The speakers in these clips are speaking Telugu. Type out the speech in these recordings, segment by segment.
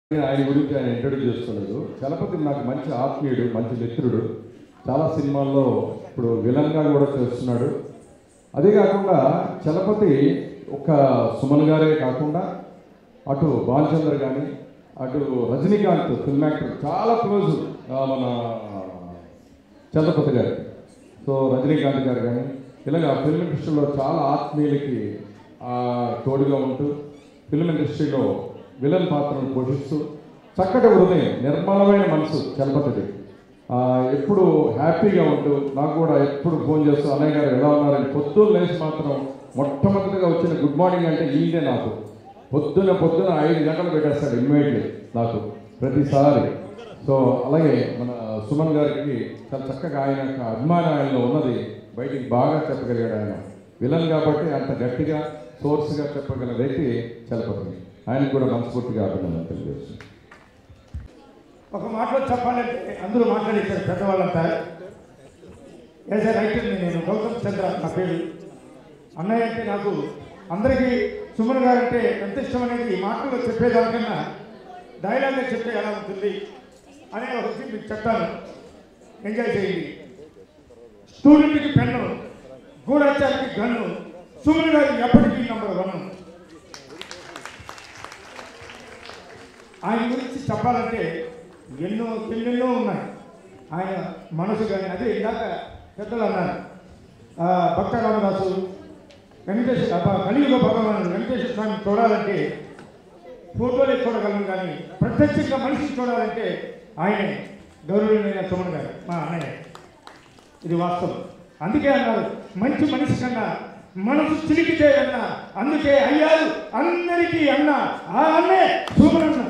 ఆయన గురించి ఆయన ఇంట్రడ్యూస్ చేస్తున్నాడు చలపతి నాకు మంచి ఆత్మీయుడు మంచి మిత్రుడు చాలా సినిమాల్లో ఇప్పుడు విలన్గా కూడా చేస్తున్నాడు అదే కాకుండా చలపతి ఒక సుమన్ గారే కాకుండా అటు బాలచంద్ర కానీ అటు రజనీకాంత్ ఫిల్మ్ యాక్టర్ చాలా క్లోజ్ మన చలపతి గారు సో రజనీకాంత్ గారు కానీ ఇలాగ ఫిల్మ్ ఇండస్ట్రీలో చాలా ఆత్మీయులకి ఆ, తోడుగా ఉంటూ ఫిల్మ్ ఇండస్ట్రీలో విలన్ పాత్రను పోషిస్తూ చక్కటి హృదయం నిర్మలమైన మనసు చలపతిది ఆ, ఎప్పుడు హ్యాపీగా ఉంటూ నాకు కూడా ఎప్పుడు ఫోన్ చేస్తూ అన్నయ్య గారు ఎలా ఉన్నారని పొద్దున్న లేచి మాత్రం మొట్టమొదటిగా వచ్చిన గుడ్ మార్నింగ్ అంటే ఈయనే నాకు పొద్దున పొద్దున ఐదు గంటలు పెట్టేస్తాడు ఇమ్మీడియట్లీ నాకు ప్రతిసారి సో అలాగే మన సుమన్ గారికి చాలా చక్కగా ఆయన యొక్క అభిమానం ఆయనలో ఉన్నది బయటికి బాగా చెప్పగలిగాడు ఆయన విలన్ కాబట్టి అంత గట్టిగా సోర్స్గా చెప్పగల వ్యక్తి చలపతి ఆయనకు కూడా మనస్ఫూర్తిగా అభినందన తెలియజేస్తుంది ఒక మాటలో చెప్పాలంటే అందరూ మాట్లాడేశారు పెద్దవాళ్ళంతా యాజ్ ఎ రైటర్ని నేను గౌతమ్ చంద్ర నా పేరు అన్నయ్య అంటే నాకు అందరికీ సుమన్ గారు అంటే ఎంత ఇష్టం అనేది మాటల్లో చెప్పేదానికన్నా డైలాగ్గా చెప్తే ఎలా ఉంటుంది అనే ఒక విషయం మీకు చెప్తాను ఎంజాయ్ చేయండి స్టూడెంట్కి పెన్ను గూఢచారికి గన్ను సుమన్ గారు ఎప్పటికీ నంబర్ వన్ ఆయన గురించి చెప్పాలంటే ఎన్నో ఎన్నెన్నో ఉన్నాయి ఆయన మనసు కానీ అదే ఇందాక పెద్దలు అన్నారు ఆ, భక్త రామదాసు వెంకటేశ్వర అబ్బా, కలియుగ భగవానుడు వెంకటేశ్వర స్వామి చూడాలంటే ఫోటోలే చూడగలను కానీ ప్రత్యక్షంగా మనిషిని చూడాలంటే ఆయనే గౌరవమైన సుమన్ గారు మా అన్నయ్య ఇది వాస్తవం అందుకే అన్నారు మంచి మనిషి కన్నా మనసు చిలికితే అన్న అందుకే అయ్యారు అందరికీ అన్న ఆ అన్నే సుమనన్న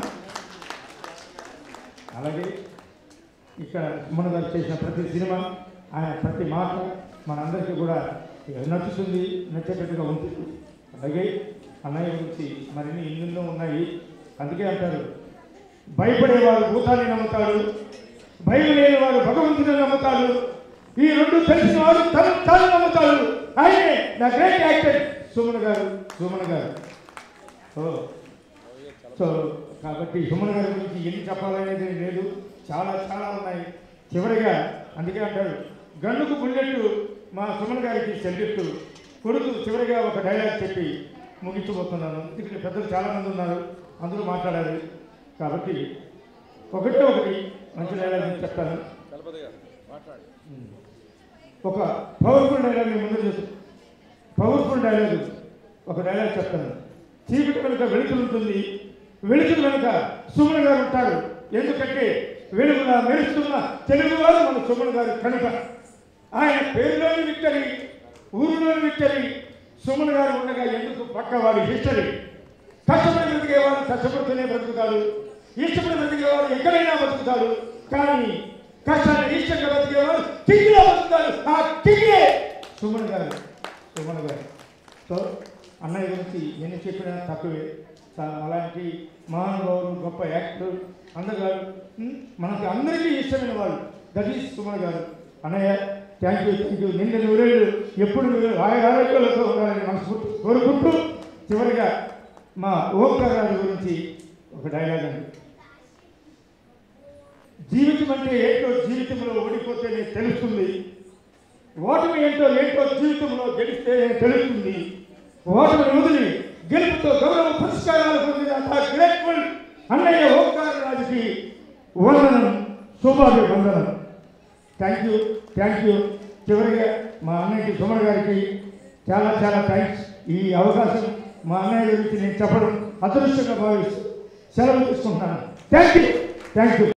అలాగే ఇక్కడ సుమన గారు చేసిన ప్రతి సినిమా ఆయన ప్రతి మాట మనందరికీ కూడా నచ్చుతుంది నచ్చేటట్టుగా ఉంటుంది అలాగే అన్నయ్య గురించి మరిన్ని ఎన్నెన్నో ఉన్నాయి అందుకే అంటారు భయపడేవారు భూతాన్ని నమ్ముతాడు భయం లేని వారు భగవంతుని నమ్ముతాడు ఈ రెండు తెలిసిన వారు తన తాను నమ్ముతాడు ఆయనే నా గ్రేట్ యాక్టర్ సుమన్ గారు సుమన్ గారు ఓ సో కాబట్టి సుమన్ గారి గురించి ఎన్ని చెప్పాలనేది లేదు చాలా చాలా ఉన్నాయి చివరిగా అందుకే అంటారు గన్నుకు బుల్లెట్ మా సుమన్ గారికి సెల్యూట్ కొడుకు చివరిగా ఒక డైలాగ్ చెప్పి ముగించబోతున్నాను ఇక్కడ పెద్దలు చాలామంది ఉన్నారు అందరూ మాట్లాడారు కాబట్టి ఒకటే ఒకటి మంచి డైలాగ్ నేను చెప్తాను ఒక పవర్ఫుల్ డైలాగ్ నేను ముందు చేస్తాను పవర్ఫుల్ డైలాగ్ ఒక డైలాగ్ చెప్తాను చీకటి వెనుక వెలుతురు ఉంటుంది వెలుతురు వెనుక సుమన్ గారు ఉంటారు ఎందుకంటే వెలుగులా మెరుస్తున్న తెలుగువారు మన సుమన్ గారు కనుక ఆయన పేరులోని విక్టరీ ఊరిలోని విక్టరీ సుమన్ గారు ఉండగా ఎందుకు పక్క వారి హిస్టరీ కష్టపడి బ్రతికేవాడు కష్టపడుతూనే బ్రతుకుతాడు ఇష్టపడి బ్రతికేవాడు ఎక్కడైనా బ్రతుకుతాడు కానీ కష్టాన్ని ఇష్టంగా బ్రతికేవాడు కింగిలో బ్రతుకుతాడు ఆ కింగే సుమన్ గారు సుమన్ గారు సో అన్నయ్య గురించి ఎన్ని చెప్పినా తక్కువే చా- అలాంటి మహానుభావులు గొప్ప యాక్టర్ అందగారు ఉం? మనకి అందరికీ ఇష్టమైన వాళ్ళు దట్ ఈస్ సుమన్ గారు అన్నయ్య థ్యాంక్ యూ థ్యాంక్ యూ నిండు నూరేళ్ళు ఎప్పుడు మీరు ఆయన ఆరోగ్యాలతో ఉండాలని మనస్ఫూర్తి కోరుకుంటూ చివరిగా మా ఓంకార్ గారి గురించి ఒక డైలాగ్ అండి జీవితం అంటే ఏంటో జీవితంలో ఓడిపోతేనే తెలుస్తుంది ఓటమి ఏంటో ఏంటో జీవితంలో గెలిస్తే తెలుస్తుంది ఓటమిని వదిలి గెలుపుతో గౌరవ పురస్కారాలు పొందిన ఆ గ్రేట్ఫుల్ అన్నయ్య ఓంకార రాజుకి వందనం శుభాభివందనం థ్యాంక్ యూ థ్యాంక్ యూ చివరిగా మా అన్నయ్యకి సుమన్ గారికి చాలా చాలా థ్యాంక్స్ ఈ అవకాశం మా అన్నయ్య గురించి నేను చెప్పడం అదృష్టంగా భావిస్తూ సెలవు తీసుకుంటున్నాను థ్యాంక్ యూ థ్యాంక్ యూ